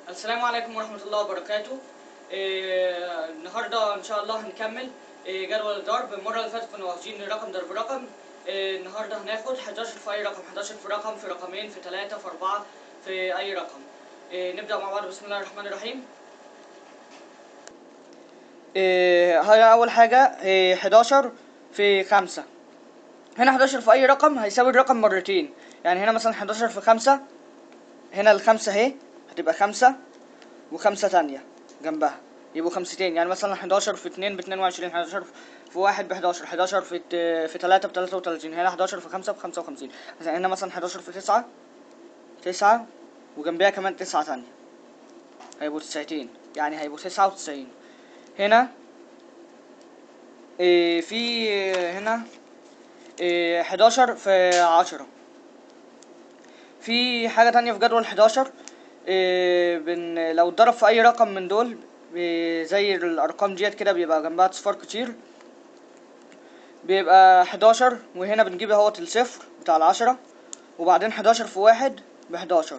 السلام عليكم ورحمة الله وبركاته إيه النهاردة إن شاء الله هنكمل إيه جدول الضرب المرة اللي فاتت كنا واخدين رقم ضرب رقم إيه النهاردة هناخد 11 في أي رقم 11 في رقم في رقمين في ثلاثة في أربعة في أي رقم إيه نبدأ مع بعض بسم الله الرحمن الرحيم إيه هي أول حاجة إيه 11 في 5 هنا 11 في أي رقم هيساوي الرقم مرتين يعني هنا مثلا 11 في 5 هنا الخمسة اهي هتبقى خمسة وخمسة تانية جنبها يبقوا خمستين يعني مثلا 11 في 2 ب 22 11 في 1 ب 11 11 في ت- في 3 ب 33 هنا 11 في 5 ب 55 مثلا هنا مثلا 11 في 9 9 وجنبها كمان 9 تانية هيبقوا تسعتين يعني هيبقوا 99 هنا إيه في هنا إيه 11 في 10 في حاجة تانية في جدول 11 إيه بن لو اتضرب في أي رقم من دول بي- زي الأرقام ديت كده بيبقى جنبها صفار كتير بيبقى 11 وهنا بنجيب اهوت الصفر بتاع العشرة وبعدين 11 في واحد ب 11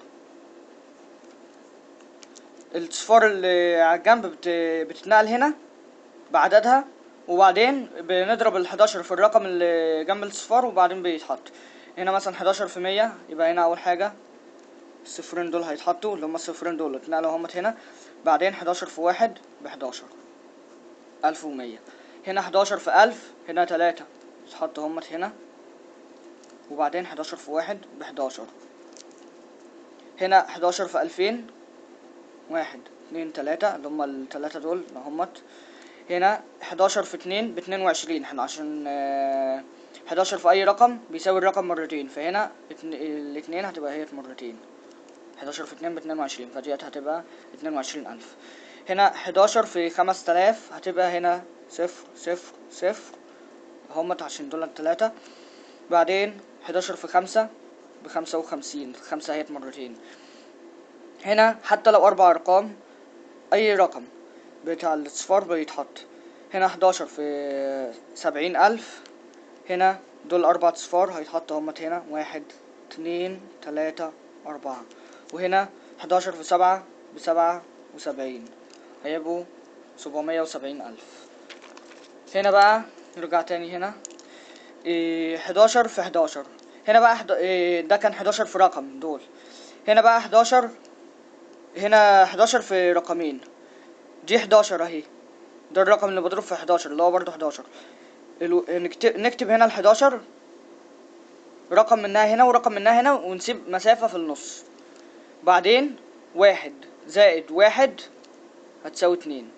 الصفار اللي على الجنب بت... بتتنقل هنا بعددها وبعدين بنضرب ال 11 في الرقم اللي جنب الصفار وبعدين بيتحط هنا مثلا 11 في 100 يبقى هنا أول حاجة الصفرين دول هيتحطوا اللي هما الصفرين دول اتنقلوا همت هنا بعدين 11 في واحد ب 11 ألف ومية هنا 11 في ألف هنا تلاتة يتحطوا همت هنا وبعدين 11 في واحد ب 11 هنا 11 في ألفين واحد اتنين تلاتة اللي هما التلاتة دول اللي همت هنا 11 في اتنين ب 22 احنا عشان آه، 11 في أي رقم بيساوي الرقم مرتين فهنا اتن- الاتنين هتبقى هي مرتين 11 في 2 ب 22 فديت هتبقى 22000 هنا 11 في 5000 هتبقى هنا صفر صفر صفر همت عشان دول التلاتة بعدين 11 في 5 بخمسة وخمسين خمسة هي مرتين هنا حتى لو أربع أرقام أي رقم بتاع الصفار بيتحط هنا 11 في سبعين ألف هنا دول أربع صفار هيتحطوا همت هنا واحد اتنين تلاتة أربعة وهنا 11 في سبعة بسبعة وسبعين هيبقوا سبعمية وسبعين ألف هنا بقى نرجع تاني هنا إيه 11 في 11 هنا بقى حد... إيه ده كان 11 في رقم دول هنا بقى 11 هنا 11 في رقمين دي 11 اهي ده الرقم اللي بضرب في 11 اللي هو برضه 11 الو... نكتب... نكتب هنا ال 11 رقم منها هنا ورقم منها هنا ونسيب مسافة في النص بعدين واحد زائد واحد هتساوي اتنين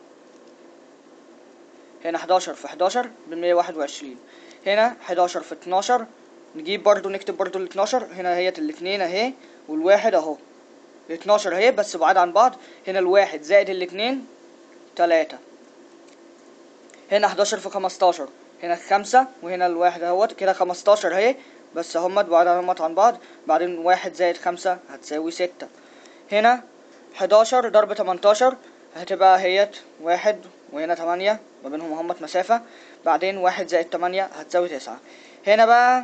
هنا 11 في 11 بمية واحد وعشرين هنا 11 في 12 نجيب برضو نكتب برضو ال 12 هنا هي الاتنين اهي والواحد اهو ال 12 اهي بس بعاد عن بعض هنا الواحد زائد الاتنين تلاتة هنا 11 في 15 هنا خمسة وهنا الواحد اهوت كده 15 اهي بس همت بعاد همت عن بعض بعدين واحد زائد خمسة هتساوي ستة هنا 11 ضرب 18 هتبقى هيت واحد وهنا تمانية ما بينهم همت مسافة بعدين واحد زائد تمانية هتساوي تسعة هنا بقى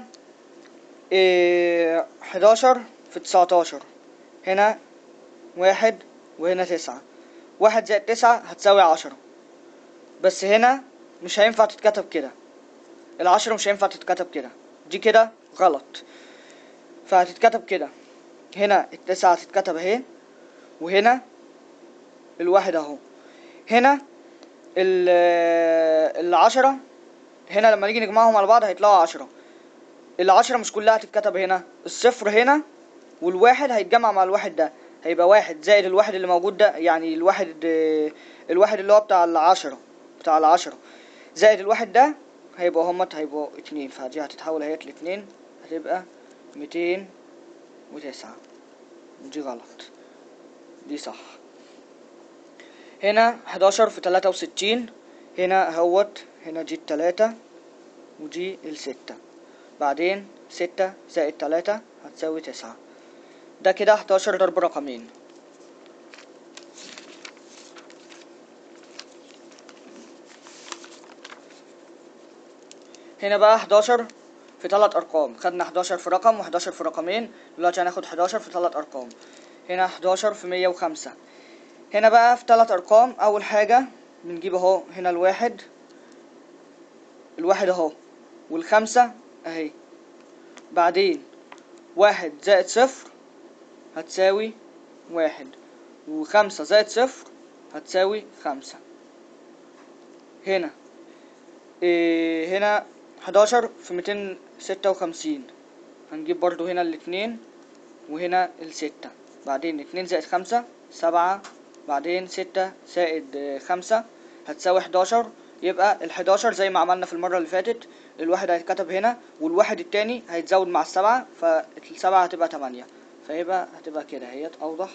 إيه 11 في 19 هنا واحد وهنا تسعة واحد زائد تسعة هتساوي عشرة بس هنا مش هينفع تتكتب كده العشرة مش هينفع تتكتب كده دي كده غلط فهتتكتب كده هنا التسعة هتتكتب اهي وهنا الواحد اهو هنا ال- العشرة هنا لما نيجي نجمعهم على بعض هيطلعوا عشرة العشرة مش كلها هتتكتب هنا الصفر هنا والواحد هيتجمع مع الواحد ده هيبقى واحد زائد الواحد اللي موجود ده يعني الواحد آه، الواحد اللي هو بتاع العشرة بتاع العشرة زائد الواحد ده هيبقوا همت هيبقوا اتنين فدي هتتحول اهيت لاتنين هتبقى ميتين وتسعة دي غلط دي صح هنا 11 في 63 هنا هوت هنا دي التلاتة ودي الستة بعدين ستة زائد تلاتة هتساوي تسعة ده كده 11 ضرب رقمين هنا بقى 11 في تلات أرقام خدنا 11 في رقم و11 في رقمين دلوقتي هناخد 11 في تلات أرقام هنا 11 في 105 هنا بقى في ثلاث ارقام اول حاجة بنجيب اهو هنا الواحد الواحد اهو والخمسة اهي بعدين واحد زائد صفر هتساوي واحد وخمسة زائد صفر هتساوي خمسة هنا إيه هنا حداشر في ميتين ستة وخمسين هنجيب برضو هنا الاتنين وهنا الستة بعدين اتنين زائد خمسة سبعة بعدين ستة زائد آه، خمسة هتساوي حداشر يبقى الحداشر زي ما عملنا في المرة اللي فاتت الواحد هيتكتب هنا والواحد التاني هيتزود مع السبعة فالسبعة هتبقى تمانية فيبقى هتبقى كده هي أوضح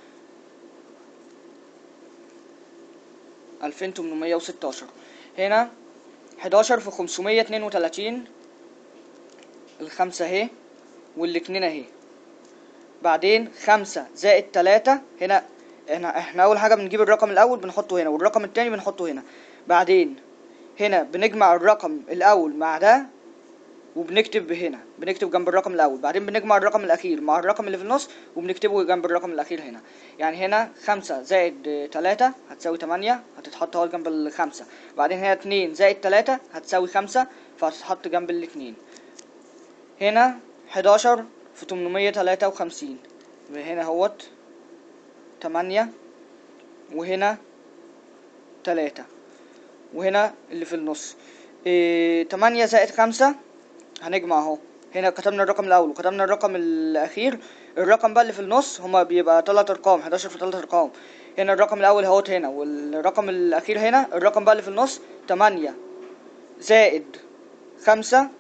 ألفين تمنمية وستاشر هنا حداشر في خمسمية اتنين وتلاتين الخمسة اهي والاتنين اهي بعدين خمسة زائد تلاتة هنا احنا احنا أول حاجة بنجيب الرقم الأول بنحطه هنا والرقم التاني بنحطه هنا بعدين هنا بنجمع الرقم الأول مع ده وبنكتب هنا بنكتب جنب الرقم الأول بعدين بنجمع الرقم الأخير مع الرقم اللي في النص وبنكتبه جنب الرقم الأخير هنا يعني هنا خمسة زائد آه، تلاتة هتساوي تمانية هتتحط اهو جنب الخمسة بعدين هنا اتنين زائد تلاتة هتساوي خمسة فهتتحط جنب الاتنين هنا حداشر في تمنمية تلاتة وخمسين هنا اهوت تمانية وهنا تلاتة وهنا اللي في النص إيه تمانية زائد خمسة هنجمع اهو هنا كتبنا الرقم الاول وكتبنا الرقم الاخير الرقم بقى اللي في النص هما بيبقى تلات ارقام 11 في تلات ارقام هنا الرقم الاول اهوت هنا والرقم الاخير هنا الرقم بقى اللي في النص تمانية زائد خمسة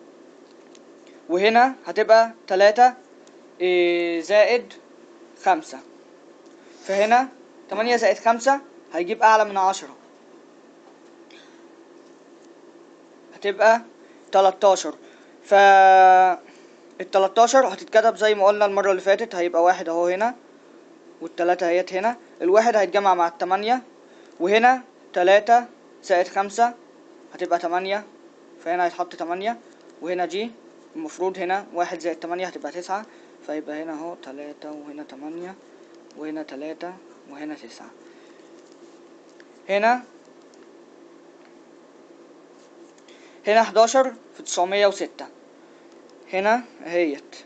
وهنا هتبقى تلاتة إيه زائد خمسة فهنا تمانية زائد خمسة هيجيب أعلى من عشرة هتبقى تلاتاشر ف التلاتاشر هتتكتب زي ما قلنا المرة اللي فاتت هيبقى واحد اهو هنا والتلاتة اهيت هنا الواحد هيتجمع مع التمانية وهنا تلاتة زائد خمسة هتبقى تمانية فهنا هيتحط تمانية وهنا دي المفروض هنا واحد زائد تمانية هتبقى تسعة فيبقى هنا اهو تلاتة وهنا تمانية وهنا تلاتة وهنا تسعة هنا هنا حداشر في تسعمية وستة هنا اهيت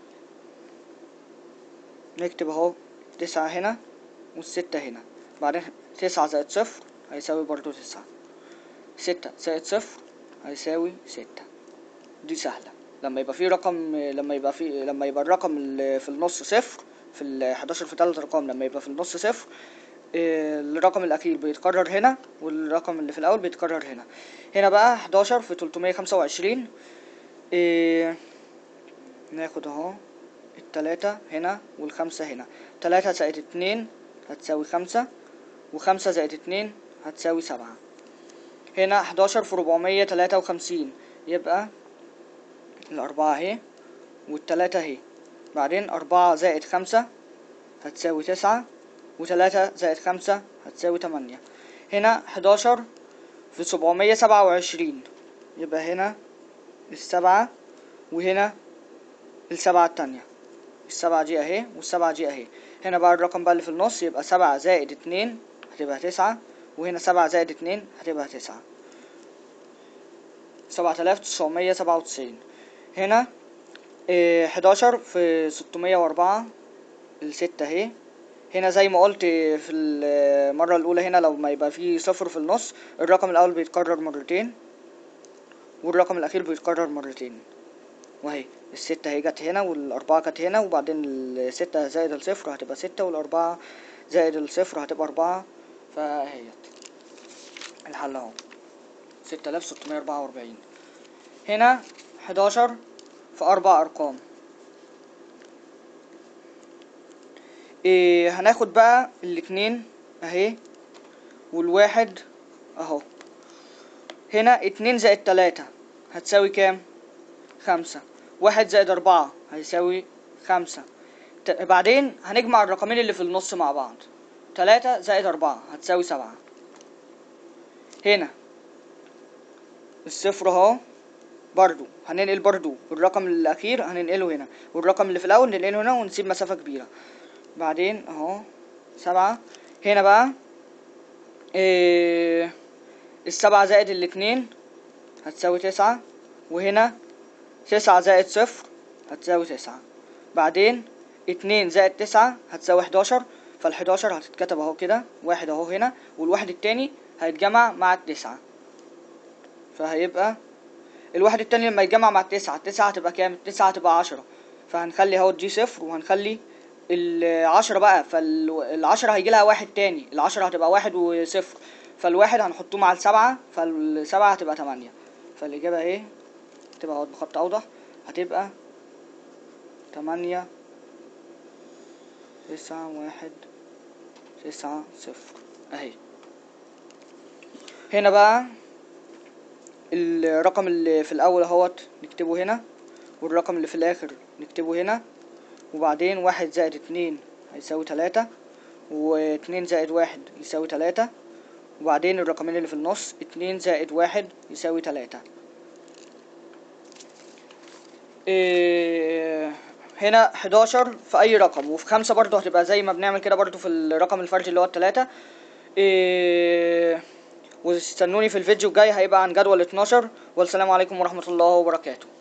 نكتب اهو تسعة هنا والستة هنا بعدين تسعة زائد صفر هيساوي برضو تسعة ستة زائد صفر هيساوي ستة دي سهلة لما يبقى في رقم لما يبقى في لما يبقى الرقم اللي في النص صفر في ال 11 في تلات ارقام لما يبقى في النص صفر إيه، الرقم الاخير بيتكرر هنا والرقم اللي في الاول بيتكرر هنا هنا بقى 11 في 325 إيه ناخد اهو التلاتة هنا والخمسة هنا تلاتة زائد اتنين هتساوي خمسة وخمسة زائد اتنين هتساوي سبعة هنا 11 في 453 يبقى الأربعة اهي والتلاتة اهي بعدين أربعة زائد خمسة هتساوي تسعة وتلاتة زائد خمسة هتساوي تمانية هنا حداشر في سبعمية سبعة وعشرين يبقى هنا السبعة وهنا السبعة التانية السبعة دي اهي والسبعة دي اهي هنا بقى الرقم بقى اللي في النص يبقى سبعة زائد اتنين هتبقى تسعة وهنا سبعة زائد اتنين هتبقى تسعة سبعة آلاف تسعمية سبعة وتسعين هنا إيه، حداشر في ستمية وأربعة الستة اهي هنا زي ما قلت في المرة الأولى هنا لو ما يبقى فيه صفر في النص الرقم الأول بيتكرر مرتين والرقم الأخير بيتكرر مرتين وأهي الستة اهي جت هنا والأربعة كانت هنا وبعدين الستة زائد الصفر هتبقى ستة والأربعة زائد الصفر هتبقى أربعة فهيت الحل اهو ستة آلاف ستمية أربعة وأربعين هنا حداشر في أربع أرقام إيه هناخد بقى الاتنين اهي والواحد اهو هنا اتنين زائد تلاتة هتساوي كام خمسة واحد زائد أربعة هيساوي خمسة ت... بعدين هنجمع الرقمين اللي في النص مع بعض تلاتة زائد أربعة هتساوي سبعة هنا الصفر اهو برضو هننقل برضو الرقم الأخير هننقله هنا والرقم اللي في الأول ننقله هنا ونسيب مسافة كبيرة بعدين اهو سبعة هنا بقى إيه السبعة زائد الاتنين هتساوي تسعة وهنا تسعة زائد صفر هتساوي تسعة بعدين اتنين زائد تسعة هتساوي حداشر فالحداشر هتتكتب اهو كده واحد اهو هنا والواحد التاني هيتجمع مع التسعة فهيبقى الواحد التاني لما يتجمع مع التسعة التسعة هتبقى كام؟ التسعة هتبقى عشرة فهنخلي اهو دي صفر وهنخلي العشرة بقى فالعشرة هيجي لها واحد تاني العشرة هتبقى واحد وصفر فالواحد هنحطوه مع السبعة فالسبعة هتبقى تمانية فالإجابة ايه؟ تبقى اهو بخط أوضح هتبقى تمانية تسعة واحد تسعة صفر اهي هنا بقى الرقم اللي في الاول اهوت نكتبه هنا والرقم اللي في الاخر نكتبه هنا وبعدين واحد زائد اتنين هيساوي تلاتة واتنين زائد واحد يساوي تلاتة وبعدين الرقمين اللي في النص اتنين زائد واحد يساوي تلاتة إيه هنا حداشر في اي رقم وفي خمسة برضو هتبقى زي ما بنعمل كده برضو في الرقم الفردي اللي هو التلاتة إيه واستنوني في الفيديو الجاي هيبقى عن جدول 12 والسلام عليكم ورحمة الله وبركاته